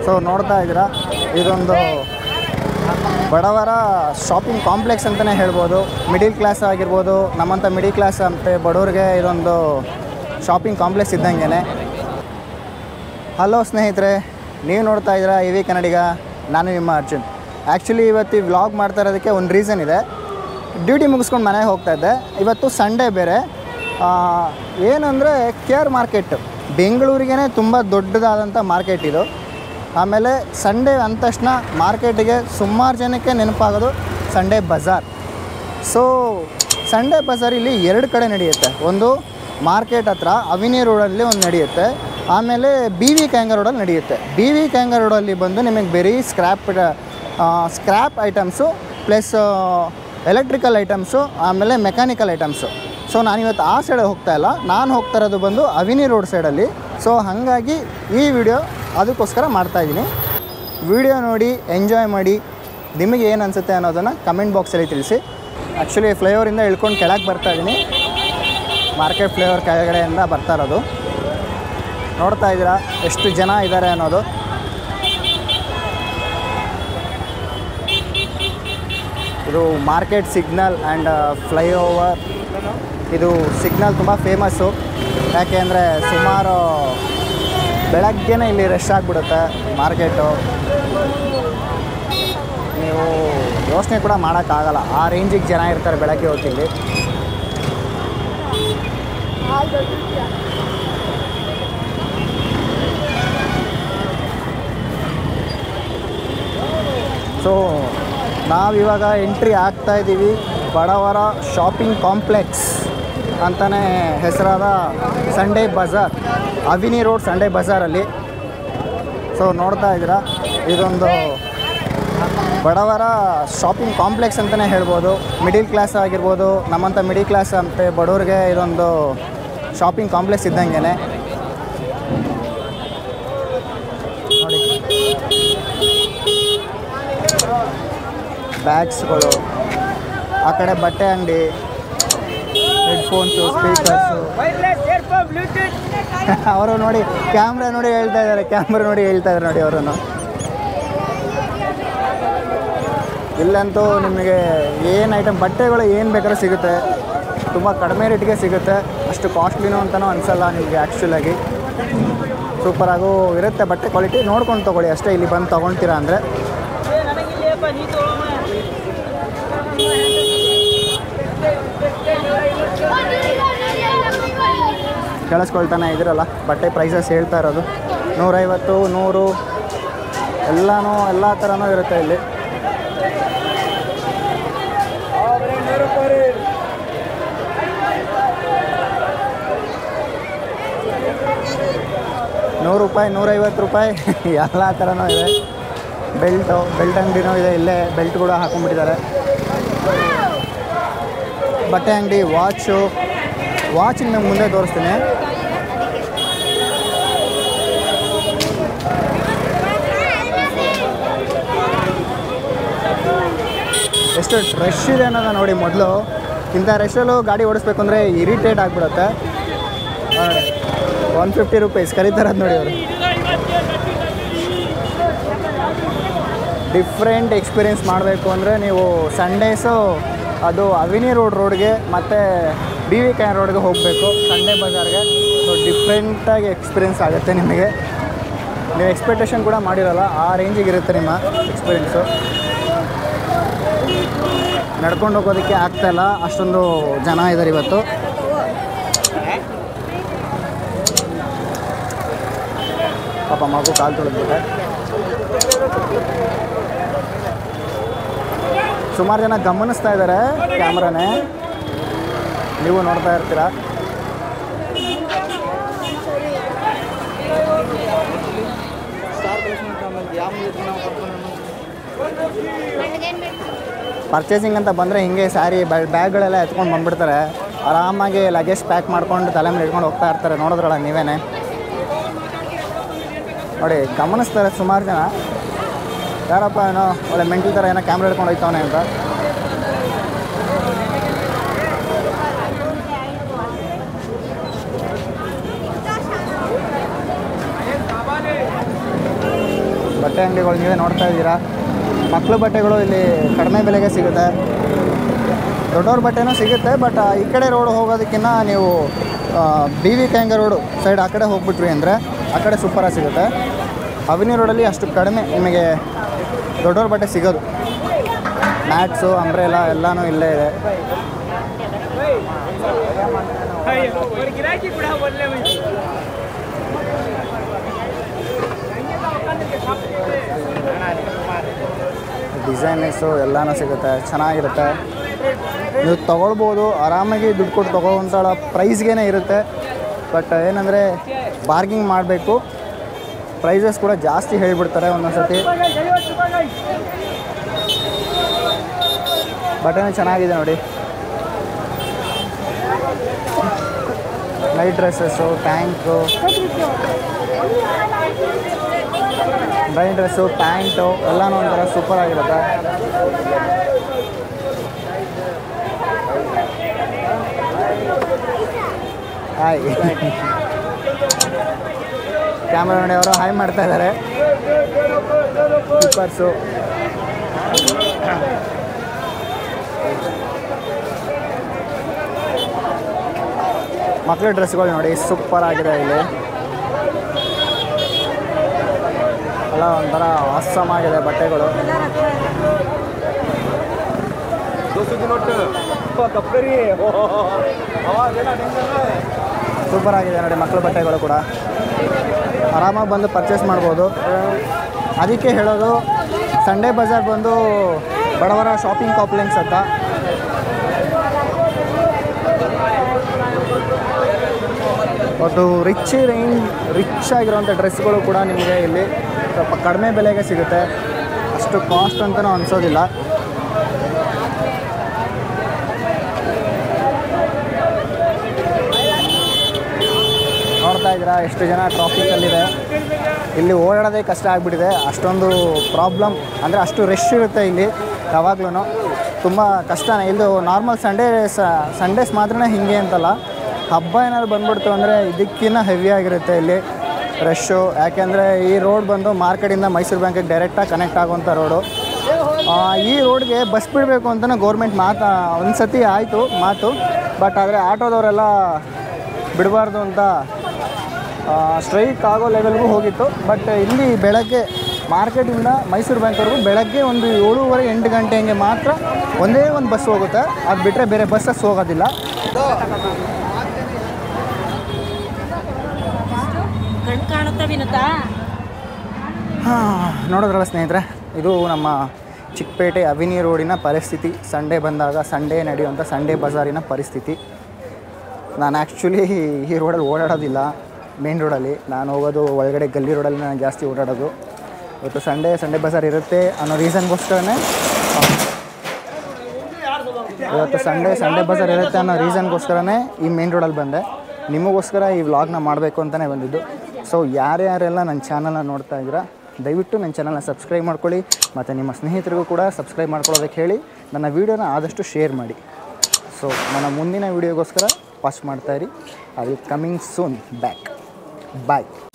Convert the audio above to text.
so ನೋಡ್ತಾ ಇದ್ದೀರಾ ಇದೊಂದು ಬಡವರ ಶಾಪಿಂಗ್ ಕಾಂಪ್ಲೆಕ್ಸ್ ಅಂತಲೇ ಹೇಳ್ಬೋದು ಮಿಡಿಲ್ ಕ್ಲಾಸ್ ಆಗಿರ್ಬೋದು ನಮ್ಮಂಥ ಮಿಡಿಲ್ ಕ್ಲಾಸ್ ಅಂತ ಬಡವ್ರಿಗೆ ಇದೊಂದು ಶಾಪಿಂಗ್ ಕಾಂಪ್ಲೆಕ್ಸ್ ಇದ್ದಂಗೆ ಹಲೋ ಸ್ನೇಹಿತರೆ ನೀವು ನೋಡ್ತಾ ಇದ್ದೀರಾ ಇ ವಿ ಕನ್ನಡಿಗ ನಾನು ನಿಮ್ಮ ಅರ್ಜುನ್ ಆ್ಯಕ್ಚುಲಿ ಇವತ್ತು ಈ ವ್ಲಾಗ್ ಮಾಡ್ತಾ ಇರೋದಕ್ಕೆ ಒಂದು ರೀಸನ್ ಇದೆ ಡ್ಯೂಟಿ ಮುಗಿಸ್ಕೊಂಡು ಮನೆಗೆ ಹೋಗ್ತಾ ಇದ್ದೆ ಇವತ್ತು ಸಂಡೇ ಬೇರೆ ಆ, ಏನಂದರೆ ಕೇರ್ ಮಾರ್ಕೆಟ್ ಬೆಂಗಳೂರಿಗೇ ತುಂಬ ದೊಡ್ಡದಾದಂಥ ಮಾರ್ಕೆಟ್ ಇದು ಆಮೇಲೆ ಸಂಡೇ ಅಂದ ತಕ್ಷಣ ಮಾರ್ಕೆಟಿಗೆ ಸುಮಾರು ಜನಕ್ಕೆ ನೆನಪಾಗೋದು Sunday bazaar so Sunday bazaar ಇಲ್ಲಿ ಎರಡು ಕಡೆ ನಡೆಯುತ್ತೆ ಒಂದು ಮಾರ್ಕೆಟ್ ಹತ್ರ ಅವಿನಿ ರೋಡಲ್ಲಿ ಒಂದು ನಡೆಯುತ್ತೆ ಆಮೇಲೆ ಬಿ ವಿ ಕ್ಯಾಂಗ ರೋಡಲ್ಲಿ ನಡೆಯುತ್ತೆ ಬಿ ವಿ ಕ್ಯಾಂಗ ರೋಡಲ್ಲಿ ಬಂದು ನಿಮಗೆ ಬರೀ scrap scrap items plus electrical items ಆಮೇಲೆ ಮೆಕ್ಯಾನಿಕಲ್ ಐಟಮ್ಸು ಸೊ ನಾನಿವತ್ತು ಆ ಸೈಡ್ ಹೋಗ್ತಾ ಇಲ್ಲ ನಾನು ಹೋಗ್ತಾ ಇರೋದು ಬಂದು ಅವಿನಿ ರೋಡ್ ಸೈಡಲ್ಲಿ ಸೊ ಹಾಗಾಗಿ ಈ ವಿಡಿಯೋ ಅದಕ್ಕೋಸ್ಕರ ಮಾಡ್ತಾಯಿದ್ದೀನಿ ವಿಡಿಯೋ ನೋಡಿ ಎಂಜಾಯ್ ಮಾಡಿ ನಿಮಗೆ ಏನು ಅನಿಸುತ್ತೆ ಅನ್ನೋದನ್ನು ಕಮೆಂಟ್ ಬಾಕ್ಸಲ್ಲಿ ತಿಳಿಸಿ ಆ್ಯಕ್ಚುಲಿ ಫ್ಲೈಓವರಿಂದ ಇಳ್ಕೊಂಡು ಕೆಳಗೆ ಬರ್ತಾ ಇದ್ದೀನಿ ಮಾರ್ಕೆಟ್ ಫ್ಲೈಓವರ್ ಕೆಳಗಡೆಯಿಂದ ಬರ್ತಾ ಇರೋದು ನೋಡ್ತಾ ಇದ್ದೀರಾ ಎಷ್ಟು ಜನ ಇದ್ದಾರೆ ಅನ್ನೋದು ಇದು ಮಾರ್ಕೆಟ್ ಸಿಗ್ನಲ್ ಆ್ಯಂಡ್ ಫ್ಲೈಓವರ್ ಇದು ಸಿಗ್ನಲ್ ತುಂಬ ಫೇಮಸ್ಸು ಯಾಕೆ ಅಂದರೆ ಸುಮಾರು ಬೆಳಗ್ಗೆನೇ ಇಲ್ಲಿ ರಶ್ ಆಗಿಬಿಡುತ್ತೆ ಮಾರ್ಕೆಟು ನೀವು ಯೋಚನೆ ಕೂಡ ಮಾಡೋಕ್ಕಾಗಲ್ಲ ಆ ರೇಂಜಿಗೆ ಜನ ಇರ್ತಾರೆ ಬೆಳಗ್ಗೆ ಹೊತ್ತಿಲ್ಲಿ ಸೊ ನಾವಿವಾಗ ಎಂಟ್ರಿ ಆಗ್ತಾ ಇದ್ದೀವಿ ಬಡವರ ಶಾಪಿಂಗ್ ಕಾಂಪ್ಲೆಕ್ಸ್ ಅಂತಲೇ ಹೆಸರಾದ Sunday bazaar avenue road Sunday ಬಜಾರಲ್ಲಿ ಸೊ ನೋಡ್ತಾ ಇದ್ದೀರಾ ಇದೊಂದು ಬಡವರ ಶಾಪಿಂಗ್ ಕಾಂಪ್ಲೆಕ್ಸ್ ಅಂತಲೇ ಹೇಳ್ಬೋದು ಮಿಡಿಲ್ ಕ್ಲಾಸ್ ಆಗಿರ್ಬೋದು ನಮ್ಮಂಥ ಮಿಡಿಲ್ ಕ್ಲಾಸ್ ಅಂತ ಬಡವ್ರಿಗೆ ಇದೊಂದು ಶಾಪಿಂಗ್ ಕಾಂಪ್ಲೆಕ್ಸ್ ಇದ್ದಂಗೆ ನೋಡಿ ಬ್ಯಾಗ್ಸ್ಗಳು ಆ ಕಡೆ ಬಟ್ಟೆ ಅಂಗಡಿ ಹೆಡ್ಫೋನ್ಸು ಸ್ಪೀಕರ್ಸು ಅವರು ನೋಡಿ ಕ್ಯಾಮ್ರಾ ನೋಡಿ ಹೇಳ್ತಾ ಇದ್ದಾರೆ ಕ್ಯಾಮ್ರಾ ನೋಡಿ ಹೇಳ್ತಾ ಇದ್ದಾರೆ ನೋಡಿ ಅವರನ್ನು ಇಲ್ಲಂತೂ ನಿಮಗೆ ಏನು ಐಟಮ್ ಬಟ್ಟೆಗಳು ಏನು ಬೇಕಾದ್ರೂ ಸಿಗುತ್ತೆ ತುಂಬ ಕಡಿಮೆ ರೇಟಿಗೆ ಸಿಗುತ್ತೆ ಅಷ್ಟು ಕಾಸ್ಟ್ಲಿನೂ ಅಂತಲೂ ಅನಿಸಲ್ಲ ನಿಮಗೆ ಆ್ಯಕ್ಚುಲಾಗಿ ಸೂಪರಾಗೂ ಇರುತ್ತೆ ಬಟ್ಟೆ ಕ್ವಾಲಿಟಿ ನೋಡ್ಕೊಂಡು ತೊಗೊಳ್ಳಿ ಅಷ್ಟೇ ಇಲ್ಲಿ ಬಂದು ತೊಗೊಳ್ತೀರಾ ಅಂದರೆ ಕೇಳಿಸ್ಕೊಳ್ತಾನೆ ಇದ್ದೀರಲ್ಲ ಬಟ್ಟೆ ಪ್ರೈಸಸ್ ಹೇಳ್ತಾ ಇರೋದು ನೂರೈವತ್ತು ನೂರು ಎಲ್ಲನೂ ಎಲ್ಲ ಥರನೂ ಇರುತ್ತೆ ಇಲ್ಲಿ ನೂರು ರೂಪಾಯಿ ನೂರೈವತ್ತು ರೂಪಾಯಿ ಎಲ್ಲ ಥರನೂ ಇದೆ ಬೆಲ್ಟು ಬೆಲ್ಟ್ ಅಂಗಡಿನೂ ಇದೆ ಇಲ್ಲೇ ಬೆಲ್ಟ್ ಕೂಡ ಹಾಕೊಂಡ್ಬಿಟ್ಟಿದ್ದಾರೆ ಬಟ್ಟೆ ಅಂಗಡಿ ವಾಚು ವಾಚ್ ನಿಮಗೆ ಮುಂದೆ ತೋರಿಸ್ತೀನಿ ಎಷ್ಟು ರಶ್ ಇದೆ ಅನ್ನೋದನ್ನ ನೋಡಿ ಮೊದಲು ಇಂಥ ರಶಲ್ಲೂ ಗಾಡಿ ಓಡಿಸ್ಬೇಕು ಅಂದರೆ ಇರಿಟೇಟ್ ಆಗಿಬಿಡುತ್ತೆ ಒನ್ ಫಿಫ್ಟಿ ರುಪೀಸ್ ಕರೀತಾರದು ನೋಡಿ ಅವರು ಡಿಫ್ರೆಂಟ್ ಎಕ್ಸ್ಪೀರಿಯೆನ್ಸ್ ಮಾಡಬೇಕು ಅಂದರೆ ನೀವು ಸಂಡೇಸು ಅದು ಅವಿನಿ ರೋಡ್ ರೋಡ್ಗೆ ಮತ್ತು ಬಿ ವಿ ಕ್ಯಾನ್ ರೋಡ್ಗೆ ಹೋಗಬೇಕು ಸಂಡೇ ಬಜಾರ್ಗೆ ಸೊ ಡಿಫ್ರೆಂಟಾಗಿ ಎಕ್ಸ್ಪೀರಿಯೆನ್ಸ್ ಆಗುತ್ತೆ ನಿಮಗೆ ನೀವು ಎಕ್ಸ್ಪೆಕ್ಟೇಷನ್ ಕೂಡ ಮಾಡಿರಲ್ಲ ಆ ರೇಂಜಿಗೆ ಇರುತ್ತೆ ನಿಮ್ಮ ಎಕ್ಸ್ಪೀರಿಯೆನ್ಸು ನಡ್ಕೊಂಡು ಹೋಗೋದಕ್ಕೆ ಆಗ್ತಾಯಿಲ್ಲ ಅಷ್ಟೊಂದು ಜನ ಇದ್ದಾರೆ ಇವತ್ತು ಪಾಪ ಮಗು ಕಾಲು ತೊಳೆದ್ಬಿಟ್ಟೆ ಸುಮಾರು ಜನ ಗಮನಿಸ್ತಾ ಇದ್ದಾರೆ ಕ್ಯಾಮ್ರಾನೇ ನೀವು ನೋಡ್ತಾ ಇರ್ತೀರಾ ಪರ್ಚೇಸಿಂಗ್ ಅಂತ ಬಂದರೆ ಹಿಂಗೆ ಸ್ಯಾರಿ ಬ್ಯಾಗ್ಗಳೆಲ್ಲ ಎತ್ಕೊಂಡು ಬಂದ್ಬಿಡ್ತಾರೆ ಆರಾಮಾಗಿ ಲಗೇಜ್ ಪ್ಯಾಕ್ ಮಾಡ್ಕೊಂಡು ತಲೆ ಮೇಲೆ ಇಟ್ಕೊಂಡು ಹೋಗ್ತಾ ಇರ್ತಾರೆ ನೋಡಿದ್ರಲ್ಲ ನೀವೇನೆ ನೋಡಿ ಗಮನಿಸ್ತಾರೆ ಸುಮಾರು ಜನ ಯಾರಪ್ಪ ಏನೋ ಒಳ್ಳೆ ಮೆಂಟಲ್ ಥರ ಏನೋ ಕ್ಯಾಮ್ರಾ ಹಿಡ್ಕೊಂಡು ಹೋಗ್ತಾವನೆ ಅಂತ ಬಟ್ಟೆ ಅಂಗಡಿಗಳು ನೀವೇ ನೋಡ್ತಾ ಇದ್ದೀರಾ ಮಕ್ಕಳು ಬಟ್ಟೆಗಳು ಇಲ್ಲಿ ಕಡಿಮೆ ಬೆಲೆಗೆ ಸಿಗುತ್ತೆ ದೊಡ್ಡವ್ರ ಬಟ್ಟೆನೂ ಸಿಗುತ್ತೆ ಬಟ್ ಈ ಕಡೆ ರೋಡ್ ಹೋಗೋದಕ್ಕಿಂತ ನೀವು ಬಿ ವಿ ಕ್ಯಾಂಗ ರೋಡು ಸೈಡ್ ಆ ಕಡೆ ಹೋಗ್ಬಿಟ್ರಿ ಅಂದರೆ ಆ ಕಡೆ ಸೂಪರಾಗಿ ಸಿಗುತ್ತೆ ಅವಿನಿ ರೋಡಲ್ಲಿ ಅಷ್ಟು ಕಡಿಮೆ ನಿಮಗೆ ದೊಡ್ಡವ್ರ ಬಟ್ಟೆ ಸಿಗೋದು ಮ್ಯಾಟ್ಸು ಅಂಬ್ರೆಲಾ ಎಲ್ಲನೂ ಇಲ್ಲೇ ಇದೆ और गिराकी बुढ़ा बोलने में ಡಿಸೈನರ್ಸು ಎಲ್ಲನೂ ಸಿಗುತ್ತೆ ಚೆನ್ನಾಗಿರುತ್ತೆ ನೀವು ತೊಗೊಳ್ಬೋದು ಆರಾಮಾಗಿ ದುಡ್ಡು ಕೊಟ್ಟು ತೊಗೊಳ್ಳೋಂಥ ಪ್ರೈಸ್ಗೇ ಇರುತ್ತೆ ಬಟ್ ಏನಂದರೆ ಬಾರ್ಗಿಂಗ್ ಮಾಡಬೇಕು ಪ್ರೈಸಸ್ ಕೂಡ ಜಾಸ್ತಿ ಹೇಳಿಬಿಡ್ತಾರೆ ಒಂದೊಂದು ಸತಿ ಬಟನ್ ಚೆನ್ನಾಗಿದೆ ನೋಡಿ night dresses tank night dress pant ಎಲ್ಲನೂ ಒಂಥರ ಸೂಪರ್ ಆಗಿರುತ್ತೆ ಹಾಯ್ ಕ್ಯಾಮ್ರಾ ನೋಡಿ ಅವರು ಹಾಯ್ ಮಾಡ್ತಾ ಇದ್ದಾರೆ ಸ್ಲಿಪ್ಪರ್ಸು ಮಕ್ಕಳ ಡ್ರೆಸ್ಗಳು ನೋಡಿ ಸೂಪರ್ ಆಗಿದೆ ಇಲ್ಲಿ ಎಲ್ಲ ಒಂಥರ awesome ಆಗಿದೆ ಬಟ್ಟೆಗಳು ಸೂಪರ್ ಆಗಿದೆ ನೋಡಿ ಮಕ್ಕಳ ಬಟ್ಟೆಗಳು ಕೂಡ ಆರಾಮಾಗಿ ಬಂದು ಪರ್ಚೇಸ್ ಮಾಡ್ಬೋದು ಅದಕ್ಕೆ ಹೇಳೋದು ಸಂಡೇ ಬಜಾರ್ ಬಂದು ಬಡವರ ಶಾಪಿಂಗ್ ಕಾಂಪ್ಲೆಕ್ಸ್ ಅಂತ ಒಟ್ಟು ರಿಚ್ ರೇಂಜ್ ರಿಚ್ ಆಗಿರೋಂಥ ಡ್ರೆಸ್ಗಳು ಕೂಡ ನಿಮಗೆ ಇಲ್ಲಿ ಸ್ವಲ್ಪ ಕಡಿಮೆ ಬೆಲೆಗೆ ಸಿಗುತ್ತೆ ಅಷ್ಟು ಕಾಸ್ಟ್ ಅಂತಲೂ ಅನಿಸೋದಿಲ್ಲ ನೋಡ್ತಾ ಇದ್ದೀರಾ ಎಷ್ಟು ಜನ ಟ್ರಾಫಿಕಲ್ಲಿದೆ ಇಲ್ಲಿ ಓಡಾಡೋದೇ ಕಷ್ಟ ಆಗಿಬಿಟ್ಟಿದೆ ಅಷ್ಟೊಂದು ಪ್ರಾಬ್ಲಮ್ ಅಂದರೆ ಅಷ್ಟು ರಶ್ ಇರುತ್ತೆ ಇಲ್ಲಿ ಯಾವಾಗ್ಲೂ ತುಂಬ ಕಷ್ಟನೇ ಇದು ನಾರ್ಮಲ್ ಸಂಡೇ ಸಂಡೇಸ್ ಮಾತ್ರನೇ ಹಿಂಗೆ ಅಂತಲ್ಲ ಹಬ್ಬ ಏನಾದ್ರು ಬಂದ್ಬಿಡ್ತು ಅಂದರೆ ಇದಕ್ಕಿಂತ ಹೆವಿ ಆಗಿರುತ್ತೆ ಇಲ್ಲಿ ರಶ್ಶು ಯಾಕೆಂದರೆ ಈ ರೋಡ್ ಬಂದು ಮಾರ್ಕೆಟಿಂದ ಮೈಸೂರು ಬ್ಯಾಂಕಿಗೆ ಡೈರೆಕ್ಟಾಗಿ ಕನೆಕ್ಟ್ ಆಗುವಂಥ ರೋಡು ಆ, ಈ ರೋಡ್ಗೆ ಬಸ್ ಬಿಡಬೇಕು ಅಂತಲೇ ಗೌರ್ಮೆಂಟ್ ಮಾತಾ ಒಂದು ಸತಿ ಆಯಿತು ಮಾತು ಬಟ್ ಆದರೆ ಆಟೋದವರೆಲ್ಲ ಬಿಡಬಾರ್ದು ಅಂತ ಸ್ಟ್ರೈಕ್ ಆಗೋ ಲೆವೆಲ್ಗೂ ಹೋಗಿತ್ತು ಬಟ್ ಇಲ್ಲಿ ಬೆಳಗ್ಗೆ ಮಾರ್ಕೆಟಿಂದ ಮೈಸೂರು ಬ್ಯಾಂಕ್ವರೆಗೂ ಬೆಳಗ್ಗೆ ಒಂದು ಏಳೂವರೆ ಎಂಟು ಗಂಟೆ ಹಂಗೆ ಮಾತ್ರ ಒಂದೇ ಒಂದು ಬಸ್ ಹೋಗುತ್ತೆ ಅದು ಬಿಟ್ಟರೆ ಬೇರೆ ಬಸ್ಸಸ್ ಹೋಗೋದಿಲ್ಲ ಕಣ್ ಕಾಣುತ್ತಾ ವಿನುತಾ ಹಾಂ ನೋಡಿದ್ರಲ್ಲ ಸ್ನೇಹಿತರೆ ಇದು ನಮ್ಮ ಚಿಕ್ಕಪೇಟೆ ಅವಿನಿ ರೋಡಿನ ಪರಿಸ್ಥಿತಿ ಸಂಡೇ ಬಂದಾಗ ಸಂಡೇ ನಡೆಯುವಂಥ ಸಂಡೇ ಬಜಾರಿನ ಪರಿಸ್ಥಿತಿ ನಾನು ಆ್ಯಕ್ಚುಲಿ ಈ ರೋಡಲ್ಲಿ ಓಡಾಡೋದಿಲ್ಲ ಮೇನ್ ರೋಡಲ್ಲಿ ನಾನು ಹೋಗೋದು ಒಳಗಡೆ ಗಲ್ಲಿ ರೋಡಲ್ಲಿ ನಾನು ಜಾಸ್ತಿ ಓಡಾಡೋದು ಇವತ್ತು ಸಂಡೇ ಸಂಡೇ ಬಜಾರ್ ಇರುತ್ತೆ ಅನ್ನೋ ರೀಸನ್ಗೋಸ್ಕರನೇ ಇವತ್ತು ಸಂಡೇ ಸಂಡೇ ಬಜಾರ್ ಇರುತ್ತೆ ಅನ್ನೋ ರೀಸನ್ಗೋಸ್ಕರನೇ ಈ ಮೇನ್ ರೋಡಲ್ಲಿ ಬಂದೆ ನಿಮಗೋಸ್ಕರ ಈ ವ್ಲಾಗ್ನ ಮಾಡಬೇಕು ಅಂತಲೇ ಬಂದಿದ್ದು ಸೊ ಯಾರ್ಯಾರೆಲ್ಲ ನನ್ನ ಚಾನಲ್ನ ನೋಡ್ತಾ ಇದ್ದೀರಾ ದಯವಿಟ್ಟು ನನ್ನ ಚಾನಲ್ನ ಸಬ್ಸ್ಕ್ರೈಬ್ ಮಾಡ್ಕೊಳ್ಳಿ ಮತ್ತು ನಿಮ್ಮ ಸ್ನೇಹಿತರಿಗೂ ಕೂಡ ಸಬ್ಸ್ಕ್ರೈಬ್ ಮಾಡ್ಕೊಳ್ಳೋದಕ್ಕೆ ಹೇಳಿ ನನ್ನ ವೀಡಿಯೋನ ಆದಷ್ಟು ಶೇರ್ ಮಾಡಿ ಸೊ ನನ್ನ ಮುಂದಿನ ವೀಡಿಯೋಗೋಸ್ಕರ ವಾಚ್ ಮಾಡ್ತಾಯಿರಿ I will coming soon back bye